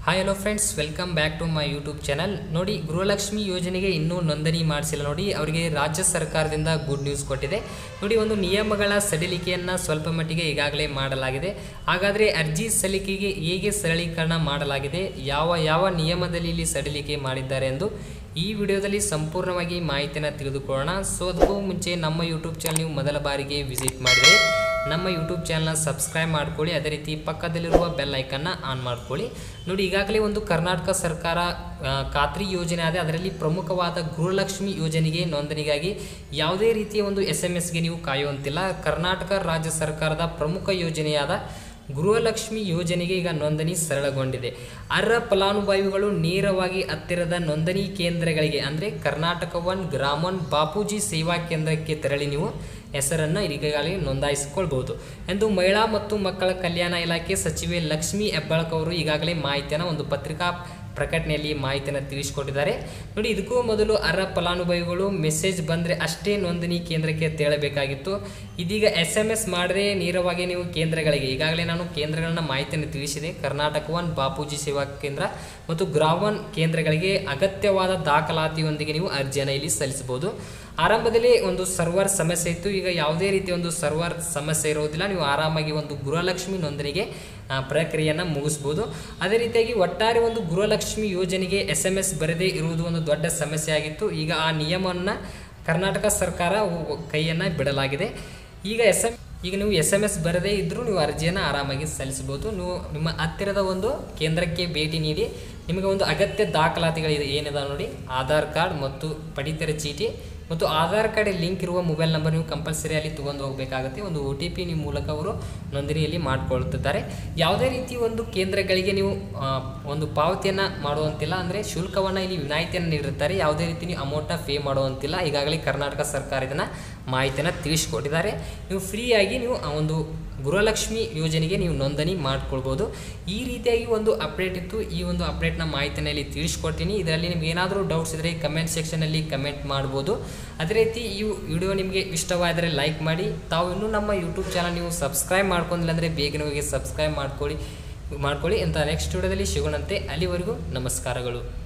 hi hello friends welcome back to my YouTube channel ನೋಡಿ ಗೃಹಲಕ್ಷ್ಮಿ ಯೋಜನೆಗೆ ಇನ್ನೂ ನೋಂದಣಿ ಮಾಡಿಸಿಲ್ಲ ನೋಡಿ ಅವರಿಗೆ ರಾಜ್ಯ ಸರ್ಕಾರದಿಂದ ಗುಡ್ ನ್ಯೂಸ್ ಕೊಟ್ಟಿದೆ ನೋಡಿ ಒಂದು ನಿಯಮಗಳ ಸಡಿಲಿಕೆಯನ್ನು ಸ್ವಲ್ಪ ಮಟ್ಟಿಗೆ ಈಗಾಗಲೇ ಮಾಡಲಾಗಿದೆ ಹಾಗಾದರೆ ಅರ್ಜಿ ಸಲ್ಲಿಕೆಗೆ ಹೇಗೆ ಸರಳೀಕರಣ ಮಾಡಲಾಗಿದೆ ಯಾವ ಯಾವ ನಿಯಮದಲ್ಲಿ ಇಲ್ಲಿ ಸಡಿಲಿಕೆ ಮಾಡಿದ್ದಾರೆ ಎಂದು ಈ ವಿಡಿಯೋದಲ್ಲಿ ಸಂಪೂರ್ಣವಾಗಿ ಮಾಹಿತಿಯನ್ನು ತಿಳಿದುಕೊಳ್ಳೋಣ ಸೊ ಅದಕ್ಕೂ ಮುಂಚೆ ನಮ್ಮ ಯೂಟ್ಯೂಬ್ ಚಾನಲ್ ನೀವು ಮೊದಲ ಬಾರಿಗೆ ವಿಸಿಟ್ ಮಾಡಿದರೆ ನಮ್ಮ ಯೂಟ್ಯೂಬ್ ಚಾನಲ್ನ ಸಬ್ಸ್ಕ್ರೈಬ್ ಮಾಡ್ಕೊಳ್ಳಿ ಅದೇ ರೀತಿ ಪಕ್ಕದಲ್ಲಿರುವ ಬೆಲ್ ಐಕನ್ನ ಆನ್ ಮಾಡ್ಕೊಳ್ಳಿ ನೋಡಿ ಈಗಾಗಲೇ ಒಂದು ಕರ್ನಾಟಕ ಸರ್ಕಾರ ಆ, ಖಾತ್ರಿ ಯೋಜನೆ ಆದ ಅದರಲ್ಲಿ ಪ್ರಮುಖವಾದ ಗೃಹಲಕ್ಷ್ಮಿ ಯೋಜನೆಗೆ ನೋಂದಣಿಗಾಗಿ ಯಾವುದೇ ರೀತಿಯ ಒಂದು ಎಸ್ ಎಮ್ ಎಸ್ಗೆ ನೀವು ಕಾಯುವಂತಿಲ್ಲ ಕರ್ನಾಟಕ ರಾಜ್ಯ ಸರ್ಕಾರದ ಪ್ರಮುಖ ಯೋಜನೆಯಾದ ಗೃಹಲಕ್ಷ್ಮಿ ಯೋಜನೆಗೆ ಈಗ ನೋಂದಣಿ ಸರಳಗೊಂಡಿದೆ ಅರ್ಹ ಫಲಾನುಭವಿಗಳು ನೇರವಾಗಿ ಹತ್ತಿರದ ನೋಂದಣಿ ಕೇಂದ್ರಗಳಿಗೆ ಅಂದರೆ ಕರ್ನಾಟಕ ಒನ್ ಗ್ರಾಮನ್ ಬಾಪೂಜಿ ಸೇವಾ ಕೇಂದ್ರಕ್ಕೆ ತೆರಳಿ ನೀವು ಹೆಸರನ್ನು ಈಗಾಗಲೇ ನೋಂದಾಯಿಸಿಕೊಳ್ಬಹುದು ಎಂದು ಮಹಿಳಾ ಮತ್ತು ಮಕ್ಕಳ ಕಲ್ಯಾಣ ಇಲಾಖೆ ಸಚಿವೆ ಲಕ್ಷ್ಮಿ ಹೆಬ್ಬಾಳ್ಕ ಅವರು ಈಗಾಗಲೇ ಮಾಹಿತಿಯನ್ನು ಒಂದು ಪತ್ರಿಕಾ ಪ್ರಕಟಣೆಯಲ್ಲಿ ಮಾಹಿತಿಯನ್ನು ತಿಳಿಸಿಕೊಟ್ಟಿದ್ದಾರೆ ನೋಡಿ ಇದಕ್ಕೂ ಮೊದಲು ಅರ್ಹ ಫಲಾನುಭವಿಗಳು ಮೆಸೇಜ್ ಬಂದರೆ ಅಷ್ಟೇ ನೋಂದಣಿ ಕೇಂದ್ರಕ್ಕೆ ತೆರಳಬೇಕಾಗಿತ್ತು ಇದೀಗ ಎಸ್ ಎಮ್ ಎಸ್ ಮಾಡದೆ ನೇರವಾಗಿ ನೀವು ಕೇಂದ್ರಗಳಿಗೆ ಈಗಾಗಲೇ ನಾನು ಕೇಂದ್ರಗಳನ್ನ ಮಾಹಿತಿಯನ್ನು ತಿಳಿಸಿದೆ ಕರ್ನಾಟಕ ಒನ್ ಬಾಪೂಜಿ ಸೇವಾ ಕೇಂದ್ರ ಮತ್ತು ಗ್ರಾಮನ್ ಕೇಂದ್ರಗಳಿಗೆ ಅಗತ್ಯವಾದ ದಾಖಲಾತಿಯೊಂದಿಗೆ ನೀವು ಅರ್ಜಿಯನ್ನು ಇಲ್ಲಿ ಸಲ್ಲಿಸಬಹುದು ಆರಂಭದಲ್ಲಿ ಒಂದು ಸರ್ವರ್ ಸಮಸ್ಯೆ ಇತ್ತು ಈಗ ಯಾವುದೇ ರೀತಿಯ ಒಂದು ಸರ್ವರ್ ಸಮಸ್ಯೆ ಇರೋದಿಲ್ಲ ನೀವು ಆರಾಮಾಗಿ ಒಂದು ಗೃಹಲಕ್ಷ್ಮಿ ನೋಂದಣಿಗೆ ಆ, ಪ್ರಕ್ರಿಯೆಯನ್ನು ಮುಗಿಸ್ಬೋದು ಅದೇ ರೀತಿಯಾಗಿ ಒಟ್ಟಾರೆ ಒಂದು ಗೃಹಲಕ್ಷ್ಮಿ ಯೋಜನೆಗೆ ಎಸ್ ಎಮ್ ಎಸ್ ಬರದೇ ಇರುವುದು ಒಂದು ದೊಡ್ಡ ಸಮಸ್ಯೆ ಆಗಿತ್ತು ಈಗ ಆ ನಿಯಮವನ್ನು ಕರ್ನಾಟಕ ಸರ್ಕಾರ ಉ- ಕೈಯನ್ನು ಬಿಡಲಾಗಿದೆ ಈಗ ಎಸ್ ಎಮ್ ಈಗ ನೀವು ಎಸ್ ಎಮ್ ಎಸ್ ಬರದೇ ಇದ್ದರೂ ನೀವು ಅರ್ಜಿಯನ್ನು ಆರಾಮಾಗಿ ಸಲ್ಲಿಸಬಹುದು ನೀವು ನಿಮ್ಮ ಹತ್ತಿರದ ಒಂದು ಕೇಂದ್ರಕ್ಕೆ ಭೇಟಿ ನೀಡಿ ನಿಮಗೆ ಒಂದು ಅಗತ್ಯ ದಾಖಲಾತಿಗಳು ಏನಿದೆ ನೋಡಿ ಆಧಾರ್ ಕಾರ್ಡ್ ಮತ್ತು ಪಡಿತರ ಚೀಟಿ ಮತ್ತು ಆಧಾರ್ ಕಾರ್ಡ್ ಲಿಂಕ್ ಇರುವ ಮೊಬೈಲ್ ನಂಬರ್ ನೀವು ಕಂಪಲ್ಸರಿ ಅಲ್ಲಿ ತೊಗೊಂಡು ಹೋಗಬೇಕಾಗುತ್ತೆ ಒಂದು ಒ ಟಿ ಪಿ ನಿಮ್ಮ ಮೂಲಕ ಅವರು ನೋಂದಣಿಯಲ್ಲಿ ಮಾಡಿಕೊಳ್ಳುತ್ತಿದ್ದಾರೆ ಯಾವುದೇ ರೀತಿ ಒಂದು ಕೇಂದ್ರಗಳಿಗೆ ನೀವು ಆ, ಒಂದು ಪಾವತಿಯನ್ನು ಮಾಡುವಂತಿಲ್ಲ ಅಂದರೆ ಶುಲ್ಕವನ್ನು ಇಲ್ಲಿ ವಿನಾಯಿತಿಯನ್ನು ನೀಡಿರ್ತಾರೆ ಯಾವುದೇ ರೀತಿ ನೀವು ಅಮೌಂಟನ್ನ ಪೇ ಮಾಡುವಂತಿಲ್ಲ ಈಗಾಗಲೇ ಕರ್ನಾಟಕ ಸರ್ಕಾರ ಇದನ್ನು ಮಾಹಿತಿಯನ್ನು ತಿಳಿಸಿಕೊಟ್ಟಿದ್ದಾರೆ ನೀವು ಫ್ರೀಯಾಗಿ ನೀವು ಆ ಒಂದು ಗೃಹಲಕ್ಷ್ಮಿ ಯೋಜನೆಗೆ ನೀವು ನೋಂದಣಿ ಮಾಡ್ಕೊಳ್ಬೋದು ಈ ರೀತಿಯಾಗಿ ಒಂದು ಅಪ್ಡೇಟ್ ಇತ್ತು ಈ ಒಂದು ಅಪ್ಡೇಟ್ನ ಮಾಹಿತಿನ ಇಲ್ಲಿ ತಿಳಿಸ್ಕೊಡ್ತೀನಿ ಇದರಲ್ಲಿ ನಿಮ್ಗೆ ಏನಾದರೂ ಡೌಟ್ಸ್ ಇದ್ದರೆ ಕಮೆಂಟ್ ಸೆಕ್ಷನಲ್ಲಿ ಕಮೆಂಟ್ ಮಾಡ್ಬೋದು ಅದೇ ರೀತಿ ಈ ವಿಡಿಯೋ ನಿಮಗೆ ಇಷ್ಟವಾದರೆ ಲೈಕ್ ಮಾಡಿ ತಾವು ಇನ್ನೂ ನಮ್ಮ ಯೂಟ್ಯೂಬ್ ಚಾನಲ್ ನೀವು ಸಬ್ಸ್ಕ್ರೈಬ್ ಮಾಡ್ಕೊಂಡಿಲ್ಲ ಅಂದರೆ ಬೇಗನೆ ಹೋಗಿ ಸಬ್ಸ್ಕ್ರೈಬ್ ಮಾಡ್ಕೊಳ್ಳಿ ಮಾಡ್ಕೊಳ್ಳಿ ಅಂತ ನೆಕ್ಸ್ಟ್ ವಿಡಿಯೋದಲ್ಲಿ ಸಿಗೋಣಂತೆ ಅಲ್ಲಿವರೆಗೂ ನಮಸ್ಕಾರಗಳು